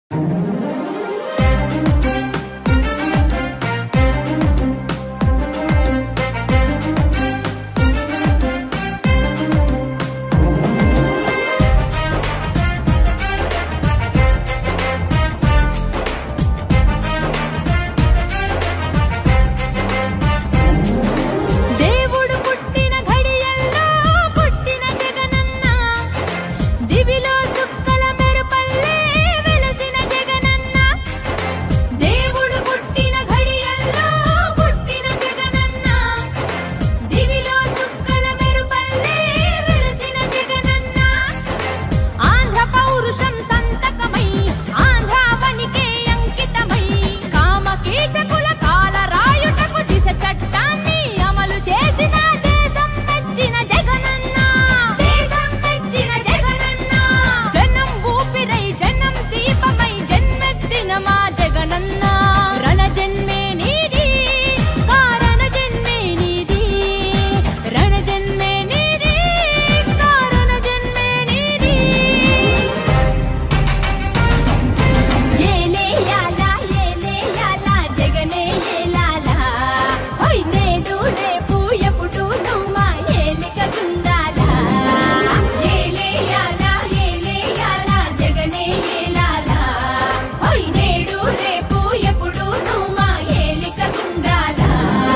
దేవుడు పుట్టిన ఘడియల్లో పుట్టిన జగనన్న దివిలో చుక్కల మెరుపల్లే వెలసిన జగనన్న దేవుడు పుట్టిన ఘడియల్లో పుట్టిన జగనన్న దివిలో చుక్కల మెరుపల్లే వెలసిన జగనన్న ఆంధ్ర పౌరుషం సంతకమై ఆంధ్రావనికే అంకితమై కామకీచకుల కాల రాయుటకు దిశ చట్టాన్ని అమలు చేసిన దేశం మెచ్చిన జగనన్న దేశం మెచ్చిన జగనన్న జనం ఊపిరై జనం దీపమై జన్మెత్తిన మా జగనన్న రణ జన్మే నీది కారణ జన్మే నీది రణ జన్మే నీది కారణ జన్మే నీది ఏలే యాలా ఏలే యాలా జగనే ఏలాలా ఓయ్ నేడు రేపు ఎప్పుడు నువ్వు మా ఏలిక గుండాలా ఏలే యాలా ఏలే యాలా జగనే ఏలాలా ఓయ్ నేడు రేపు ఎప్పుడు నువ్వు మా ఏలిక గుండాలా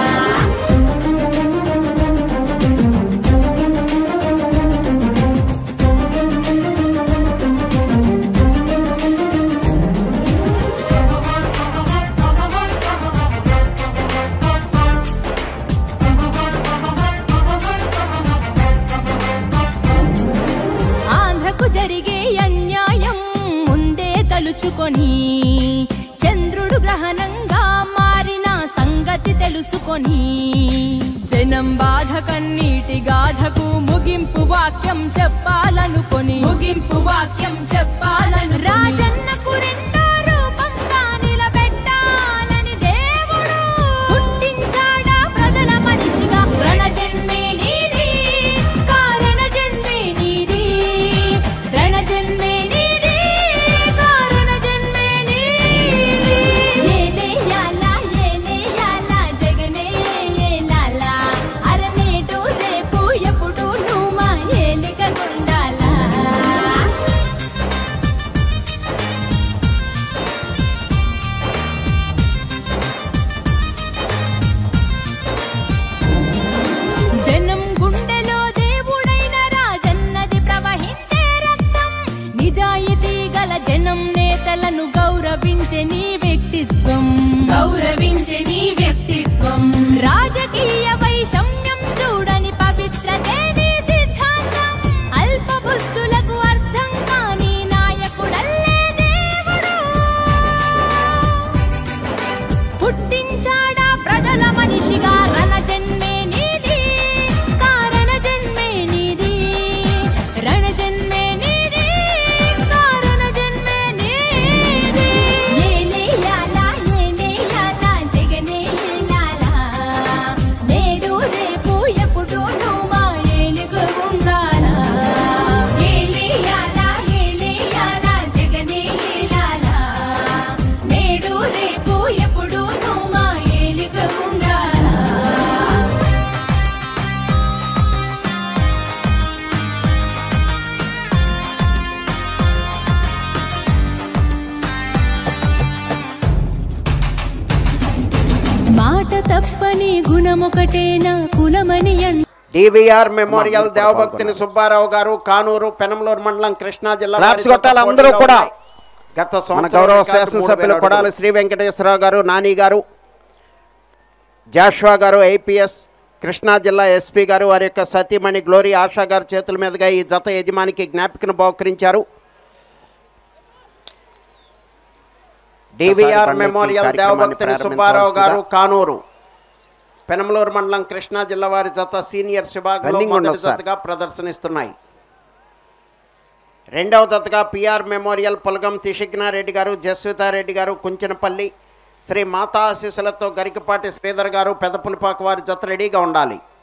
ఆంధ్రకు జరిగే అన్యాయం ముందే తలుచుకొని చంద్రుడు గ్రహణంగా మారిన సంగతి తెలుసుకొని జనం బాధ కన్నీటి గాథకు ముగింపు వాక్యం చెప్పాలనుకొని ముగింపు వాక్యం చెప్పాలను రాజన్నకు రెండో రూపంగా నిలబెట్టాలని దేవుడు పుట్టించాడా ప్రజల మనిషిగా రణజన్మే నీది కారణ జన్మే నీది రణజన్మే నీది కారణ జన్మే నీది ఏలే యాలా ఏలే యాలా జగనే ఏలాలా అరనేటు రేపు ఎప్పుడు నువ్వు మా ఏలిక గుండాలా జనం గుండెలో దేవుడైన రాజన్నది ప్రవహించే రక్తం నిజాయితీ గల జనం నేతలను గౌరవించే నీ వ్యక్తిత్వం గౌరవించే నీ వ్యక్తిత్వం రాజకీయ వైషమ్యం చూడని పవిత్రతే నీ సిద్ధాంతం అల్ప బుద్ధులకు అర్థం కాని నాయకుడల్లే దేవుడు పుట్టించాడా ప్రజల మనిషిగా రణ జన్మే నీది కారణ జన్మే నీది రణ జన్మే నీది కారణ జన్మే నీది ఏలే యాలా ఏలే యాలా జగనే ఏలాలా నేడు రేపు ఎప్పుడు నువ్వు మా ఏలుగు ఉండాలా ఏలే యాలా ఏలే యాలా జగనే ఏలాలా నేడు రేపు ఎప్పుడు నువ్వు మా ఏలుగ ఉండాలా మాట తప్పని గుణమొకటేనా కులమని అన్ డివిఆర్ మెమోరియల్ దేవభక్తిని సుబ్బారావు గారు కానూరు పెనంలూరు మండలం కృష్ణా జిల్లా క్లాప్స్ కొట్టాలి అందరూ కూడా. గత మన సంవత్సరం గౌరవ రికార్డు శాసనసభ్యులు మూడు వేల కొడాలి అడుగులు. శ్రీ వెంకటేశ్వరరావు గారు నాని గారు జాషువా గారు ఐపీఎస్ కృష్ణా జిల్లా ఎస్పీ గారు వారి యొక్క సతీమణి గ్లోరీ ఆశా గారి చేతుల మీదుగా ఈ జత యజమానికి జ్ఞాపికను బహుకరించారు డివిఆర్ పండుగకి మెమోరియల్ కార్యక్రమాన్ని దేవభక్తిని సుబ్బారావు గారు ప్రారంభించవలసిందిగా. కానూరు పెనమలూరు మండలం కృష్ణా జిల్లా వారి జత సీనియర్ విభాగంలో రన్నింగ్ మొదటి ఉండదు సార్. జతగా ప్రదర్శనిస్తున్నాయి రెండవ జతగా పిఆర్ మెమోరియల్ పులగం తిషిగ్నారెడ్డి గారు జస్వితారెడ్డి గారు కుంచనపల్లి శ్రీ మాతా ఆశీస్సులతో గరికపాటి శ్రీధర్ గారు పెదపులిపాకు వారి జత రెడీగా ఉండాలి